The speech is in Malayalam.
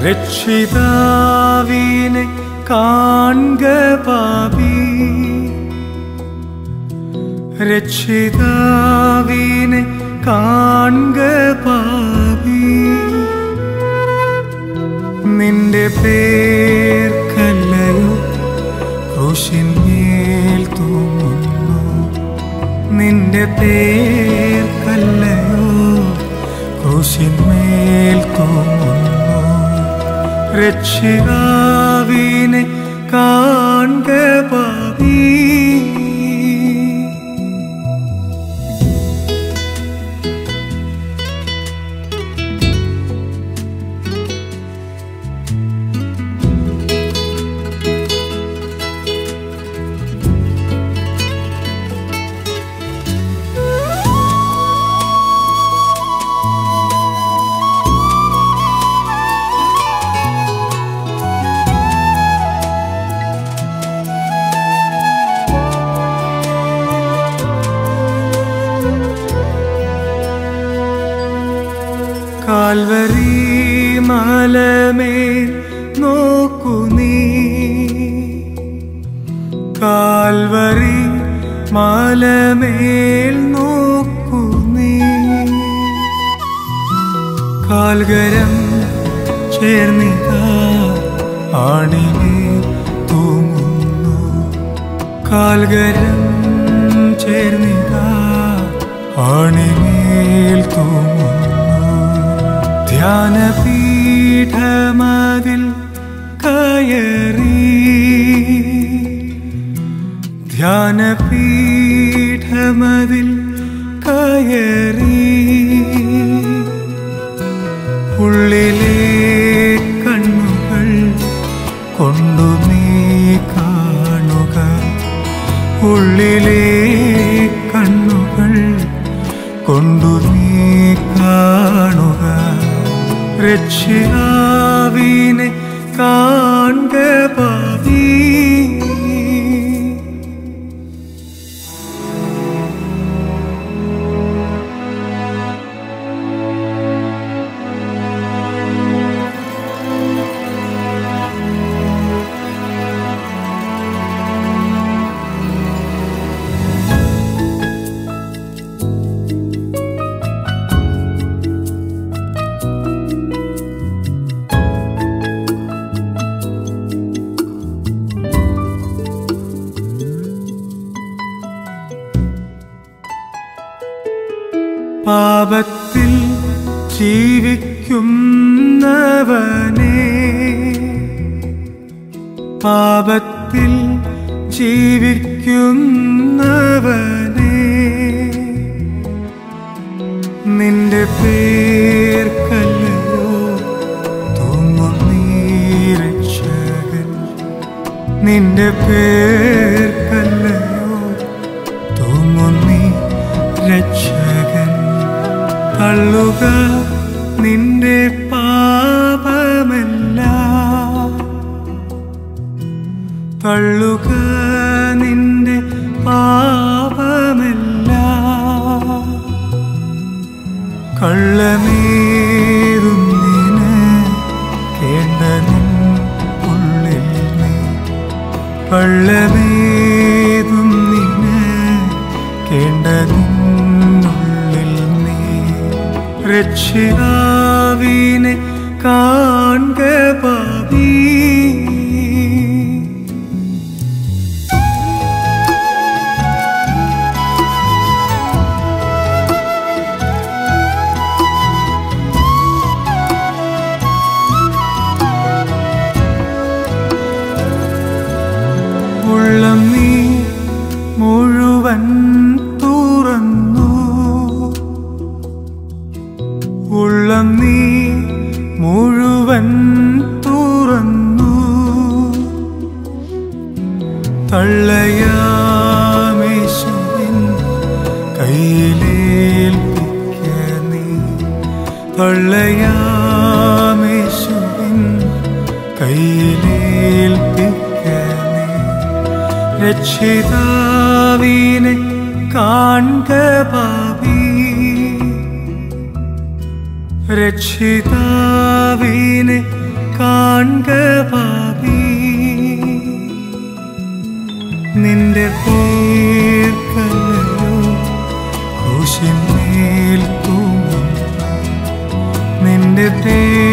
രക്ഷിതാവിനെ കാൺക പാപി രക്ഷിതാവിനെ കാൺക പാപി നിന്റെ പേർക്കല്ലയോ ക്രൂശിന്മേൽ തൂങ്ങുന്നു നിന്റെ പേർക്കല്ലയോ ക്രൂശിന്മേൽ തൂങ്ങുന്നു രക്ഷിതാവിനെ കാൺക പാപി കാൽവരി മലമേൽ നോക്കു നീ കാൽവരി മലമേൽ നോക്കു നീ കാൽകരം ചേർന്നിക ആണിനെ തൂങ്ങുന്നു കാൽകരം ചേർന്നിക ആണിമേൽ തൂങ്ങുന്നു ധ്യാനപീഠമതിൽ കയറി ധ്യാനപീഠമതിൽ കയറി ഉള്ളിലെ കണ്ണുകൾ കൊണ്ടു നീ കാണുക ഉള്ളിലെ കണ്ണുകൾ കൊണ്ടു നീ കാണുക രക്ഷിതാവിനെ കാൺക പാവി പാപത്തിൽ ജീവിക്കുന്നവനെ പാപത്തിൽ ജീവിക്കുന്നവനെ നിന്റെ പേർക്കല്ലയോ തോന്നും നീ രക്ഷകൻ നിന്റെ പേർക്കല്ലയോ തോന്നും നീ രക്ഷകൻ തള്ളുക നിന്റെ പാപമെല്ലാം തള്ളുക നിന്റെ പാപമെല്ലാം കള്ളമേറുന്നിന് കേണ്ട നിൻ ഉള്ളിൽ നീ കള്ളമേതുന്നിന് കേണ്ട നിന്നുള്ളിൽ നീ രക്ഷിതാവിനെ കാൺക പാപി ഉള്ളം നീ മുഴുവൻ തുറന്നു ഉള്ളം നീ മുഴുവൻ തുറന്നു തള്ളയാമേശുവിൻ കയ്യിലേൽപ്പിക്ക നീ തള്ളയാമേശുവിൻ കയ്യിലേൽപ്പിക്ക നീ രക്ഷിതാവിനെ കാൺക പാപി രക്ഷിതാവിനെ കാൺക പാപി നിന്റെ പേർക്കല്ലോ ക്രൂശിന്മേൽ തൂങ്ങും നിന്റെ പേർ